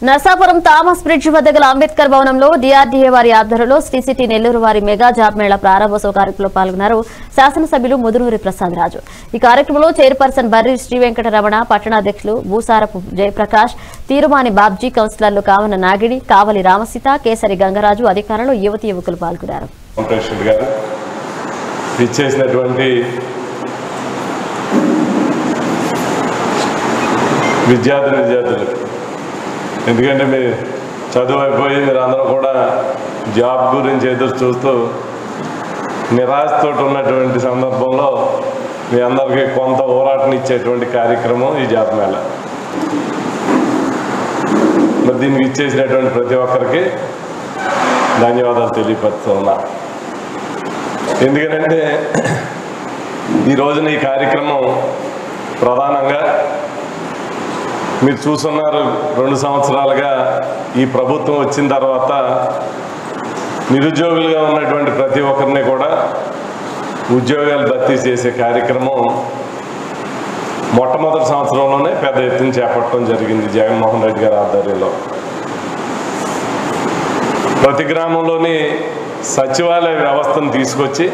Narsapuram Thomas bridge వద్ద గల అంబేద్కర్ భవనంలో డిఆర్డీఏ వారి ఆధ్వర్యంలో శ్రీసిటీ నెల్లూరు వారి మెగా జాబ్ మేళా ప్రారంభోత్సవ కార్యక్రమంలో పాల్గొన్నారు శాసనసభ్యులు ముదునూరి ప్రసాద్ రాజు ఈ కార్యక్రమంలో చైర్పర్సన్ బర్రి శ్రీ వెంకటరమణ పట్టణాధ్యక్షులు భూసారపు జయప్రకాష్ తీరుమాని బాబ్జీ కౌన్సిలర్లు కావన నాగిడి కావలి రామసీత కేసరి గంగరాజు అధికారులు యువతి యువకులు పాల్గొన్నారు ప్రెసిడెంట్ గారు ఇచ్చేసినటువంటి విద్యార్థి విద్యార్థులు ఎందుకంటే మీరు చదువు అయిపోయి మీరు అందరూ కూడా జాబ్ గురించి ఎదురు చూస్తూ నిరాశతో ఉన్నటువంటి సందర్భంలో మీ అందరికీ కొంత ఊరాటనిచ్చేటువంటి కార్యక్రమం ఈ జాబ్ మేళ మరి దీనికి ఇచ్చేసినటువంటి ప్రతి ఒక్కరికి ధన్యవాదాలు తెలియపరుస్తూ ఉన్నా ఎందుకనంటే ఈ రోజున ఈ కార్యక్రమం ప్రధానంగా మీరు చూస్తున్నారు రెండు సంవత్సరాలుగా ఈ ప్రభుత్వం వచ్చిన తర్వాత నిరుద్యోగులుగా ఉన్నటువంటి ప్రతి ఒక్కరిని కూడా ఉద్యోగాలు భర్తీ చేసే కార్యక్రమం మొట్టమొదటి సంవత్సరంలోనే పెద్ద ఎత్తున చేపట్టడం జరిగింది జగన్మోహన్ రెడ్డి గారి ఆధ్వర్యంలో ప్రతి గ్రామంలోని సచివాలయ వ్యవస్థను తీసుకొచ్చి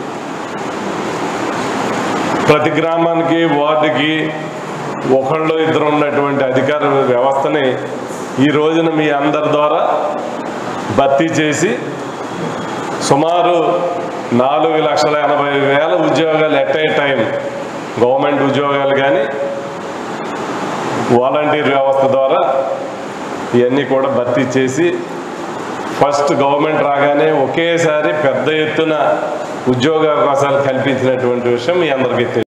ప్రతి గ్రామానికి వార్డుకి ఒకళ్ళు ఇద్దరు ఉన్నటువంటి అధికార వ్యవస్థని ఈ రోజున మీ అందరి ద్వారా భర్తీ చేసి సుమారు నాలుగు లక్షల ఎనభై వేల ఉద్యోగాలు ఎట్ ఏ టైం గవర్నమెంట్ ఉద్యోగాలు కానీ వాలంటీర్ వ్యవస్థ ద్వారా ఇవన్నీ కూడా భర్తీ చేసి ఫస్ట్ గవర్నమెంట్ రాగానే ఒకేసారి పెద్ద ఎత్తున ఉద్యోగ అవకాశాలు కల్పించినటువంటి విషయం మీ అందరికీ తెలియదు